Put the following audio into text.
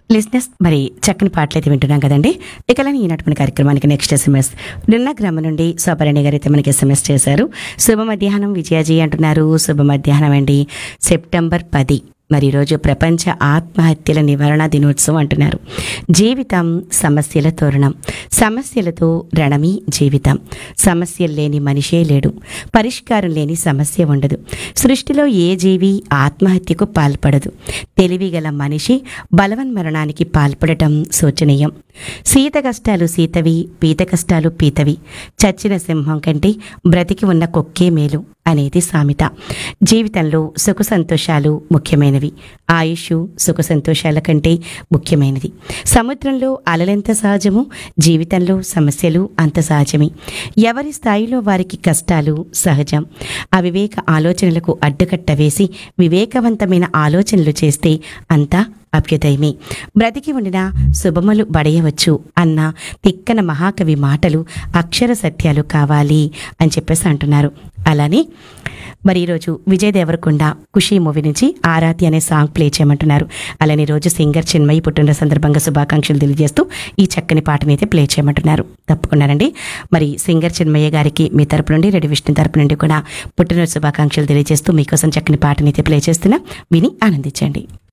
లిస్నెస్ మరి చక్కని పాటలు అయితే వింటున్నాం కదండి ఇకలని ఈనాటి మన కార్యక్రమానికి నెక్స్ట్ ఎస్ఎంఎస్ నిన్న గ్రామం నుండి శోభరణి గారు అయితే మనకి ఎస్ఎంఎస్ చేశారు శుభ మధ్యాహ్నం విజయాజీ అంటున్నారు శుభ మధ్యాహ్నం అండి సెప్టెంబర్ పది మరి ఈరోజు ప్రపంచ ఆత్మహత్యల నివారణ దినోత్సవం అంటున్నారు జీవితం సమస్యల తోరణం సమస్యలతో రణమి జీవితం సమస్యలు లేని మనిషే లేడు పరిష్కారం లేని సమస్య ఉండదు సృష్టిలో ఏ జీవి ఆత్మహత్యకు పాల్పడదు తెలివిగల మనిషి బలవన్మరణానికి పాల్పడటం శోచనీయం సీత కష్టాలు సీతవి పీత కష్టాలు పీతవి చచ్చిన సింహం కంటే బ్రతికి ఉన్న కొక్కే మేలు అనేది సామెత జీవితంలో సుఖ సంతోషాలు ముఖ్యమైనవి ఆయుష్ సుఖ సంతోషాల కంటే ముఖ్యమైనది సముద్రంలో అలలెంత సహజము జీవితంలో సమస్యలు అంత సహజమే ఎవరి స్థాయిలో వారికి కష్టాలు సహజం అవివేక ఆలోచనలకు అడ్డుకట్ట వేసి వివేకవంతమైన ఆలోచనలు చేస్తే అంతా అభ్యుదయమే బ్రతికి ఉండిన శుభములు బడయవచ్చు అన్న తిక్కన మహాకవి మాటలు అక్షర సత్యాలు కావాలి అని చెప్పేసి అంటున్నారు అలానే మరి ఈరోజు విజయ్ దేవరకొండ ఖుషి మూవీ నుంచి ఆరాతి అనే సాంగ్ ప్లే చేయమంటున్నారు అలానే ఈ రోజు సింగర్ చిన్మయి పుట్టిన సందర్భంగా శుభాకాంక్షలు తెలియజేస్తూ ఈ చక్కని పాటని అయితే ప్లే చేయమంటున్నారు తప్పకుండానండి మరి సింగర్ చిన్మయ్య గారికి మీ తరపు నుండి రెడ్డి విష్ణు తరపు నుండి కూడా పుట్టినరోజు శుభాకాంక్షలు తెలియజేస్తూ మీకోసం చక్కని పాటని అయితే ప్లే చేస్తున్నా విని ఆనందించండి